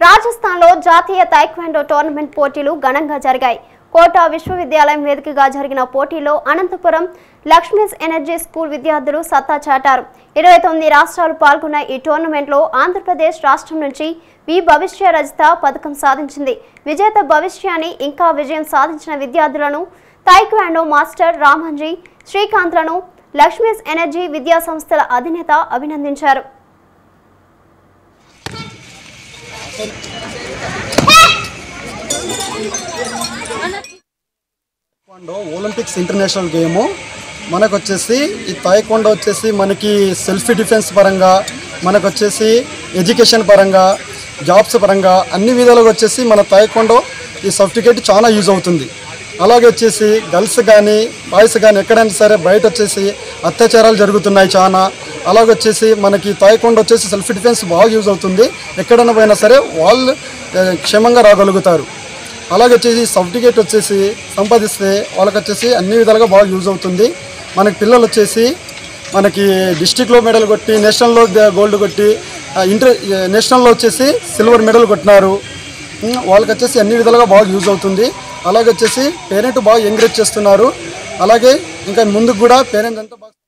రాజస్థాన్లో జాతీయ taekwondo tournament పోటీలు ఘనంగా జరిగాయి కోటా విశ్వవిద్యాలయం వేదికగా జరిగిన పోటీలో అనంతపురం లక్ష్మీస్ ఎనర్జీ స్కూల్ విద్యార్థులు సత్తా చాటారు ఇరవై తొమ్మిది రాష్ట్రాలు పాల్గొన్న ఈ టోర్నమెంట్లో ఆంధ్రప్రదేశ్ రాష్ట్రం నుంచి వి భవిష్య రజిత పథకం సాధించింది విజేత భవిష్యాన్ని ఇంకా విజయం సాధించిన విద్యార్థులను తైక్వాండో మాస్టర్ రామంజీ శ్రీకాంత్లను లక్ష్మీస్ ఎనర్జీ విద్యా సంస్థల అధినేత అభినందించారు తాయిక్వాండో ఒలింపిక్స్ ఇంటర్నేషనల్ గేము మనకు వచ్చేసి ఈ తాయిక్వాండో వచ్చేసి మనకి సెల్ఫ్ డిఫెన్స్ పరంగా మనకు వచ్చేసి ఎడ్యుకేషన్ పరంగా జాబ్స్ పరంగా అన్ని విధాలుగా వచ్చేసి మన తాయిక్వాండో ఈ సర్టిఫికేట్ చాలా యూజ్ అవుతుంది అలాగే వచ్చేసి గర్ల్స్ కానీ బాయ్స్ కానీ ఎక్కడైనా సరే బయట వచ్చేసి అత్యాచారాలు జరుగుతున్నాయి చాలా అలాగే వచ్చేసి మనకి తాయికొండ వచ్చేసి సెల్ఫ్ డిఫెన్స్ బాగా యూజ్ అవుతుంది ఎక్కడైనా పోయినా సరే వాళ్ళు ఆ, క్షేమంగా రాగలుగుతారు అలాగే వచ్చేసి సర్టిఫికేట్ వచ్చేసి సంపాదిస్తే వాళ్ళకి వచ్చేసి అన్ని విధాలుగా బాగా యూజ్ అవుతుంది మనకి పిల్లలు వచ్చేసి మనకి డిస్టిక్లో మెడల్ కొట్టి నేషనల్లో గోల్డ్ కొట్టి ఆ, ఇంటర్ నేషనల్లో వచ్చేసి సిల్వర్ మెడల్ కొట్టినారు ఉమ్, వాళ్ళకి వచ్చేసి అన్ని విధాలుగా బాగా యూజ్ అవుతుంది అలాగే వచ్చేసి పేరెంట్ బాగా ఎంకరేజ్ చేస్తున్నారు అలాగే ఇంకా ముందుకు కూడా పేరెంట్స్ అంతా బాగా